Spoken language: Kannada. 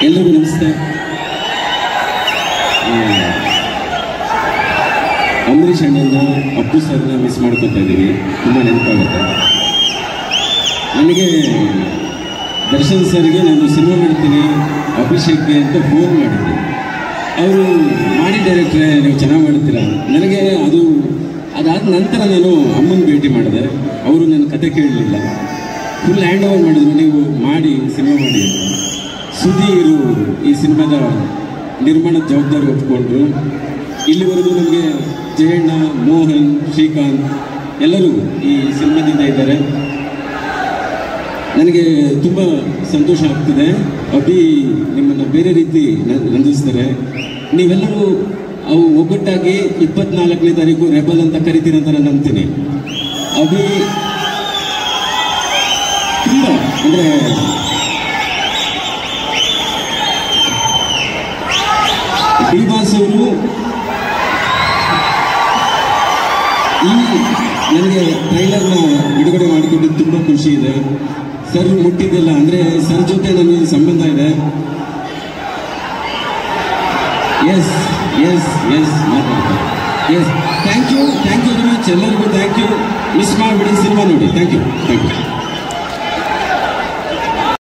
ಎಲ್ರಿಗೂ ನಮಸ್ತೆ ಆ, ಅಂಬರೀಷ್ ಅಣ್ಣನ ಅಪ್ಪು ಸರ್ನ ಮಿಸ್ ಮಾಡ್ಕೊತಾ ಇದ್ದೀವಿ ತುಂಬ ನೆನಪಾಗುತ್ತೆ ನನಗೆ ದರ್ಶನ್ ಸರ್ಗೆ ನಾನು ಸಿನಿಮಾ ಮಾಡ್ತೀನಿ ಅಭಿಷೇಕ್ಗೆ ಅಂತ ಫೋನ್ ಮಾಡಿದ್ದೆ ಅವರು ಮಾಡಿ ಡೈರೆಕ್ಟ್ರೆ ನೀವು ಚೆನ್ನಾಗಿ ಮಾಡ್ತೀರಾ ನನಗೆ ಅದು ಅದಾದ ನಂತರ ನಾನು ಅಮ್ಮನ ಭೇಟಿ ಮಾಡಿದೆ ಅವರು ನನ್ನ ಕತೆ ಕೇಳಲಿಲ್ಲ ಫುಲ್ ಹ್ಯಾಂಡ್ ಓವರ್ ಮಾಡಿದ್ರು ನೀವು ಮಾಡಿ ಸಿನಿಮಾ ಮಾಡಿ ಅಂತ ಸುಧೀರು ಈ ಸಿನಿಮಾದ ನಿರ್ಮಾಣದ ಜವಾಬ್ದಾರಿ ಒಪ್ಕೊಂಡ್ರು ಇಲ್ಲಿವರೆಗೂ ನಮಗೆ ಜಯಣ್ಣ ಮೋಹನ್ ಶ್ರೀಕಾಂತ್ ಎಲ್ಲರೂ ಈ ಸಿನಿಮಾದಿಂದ ಇದ್ದಾರೆ ನನಗೆ ತುಂಬ ಸಂತೋಷ ಆಗ್ತಿದೆ ಅಭಿ ನಿಮ್ಮನ್ನು ಬೇರೆ ರೀತಿ ನ- ರಂಜಿಸ್ತಾರೆ ನೀವೆಲ್ಲರೂ ಅವು ಒಗ್ಗಟ್ಟಾಗಿ ಇಪ್ಪತ್ನಾಲ್ಕನೇ ತಾರೀಕು ರೆಬಲ್ ಅಂತ ಕರಿತೀರಿ ಅಂತ ನಾನು ನಂಬ್ತೀನಿ ಅಭಿ ತುಂಬ ಅಂದರೆ ಡಿ ಬಾಸ್ ಅವರು ಈ ನನಗೆ ಟ್ರೈಲರ್ನ ಬಿಡುಗಡೆ ಮಾಡಿಕೊಂಡು ತುಂಬ ಖುಷಿ ಇದೆ ಸರ್ ಮುಟ್ಟಿದ್ದಿಲ್ಲ ಅಂದರೆ ಸರ್ ಜೊತೆ ನನಗೆ ಸಂಬಂಧ ಇದೆ ಎಸ್ ಎಸ್ ಎಸ್ ಮಾತಾಡ್ತಾರೆ yes thank you thank you very much ಎಲ್ಲರಿಗೂ ಥ್ಯಾಂಕ್ ಯು ಮಿಸ್ ಮಾಡಿಬಿಡಿ ಸಿನಿಮಾ ನೋಡಿ ಥ್ಯಾಂಕ್ ಯು ಥ್ಯಾಂಕ್ ಯು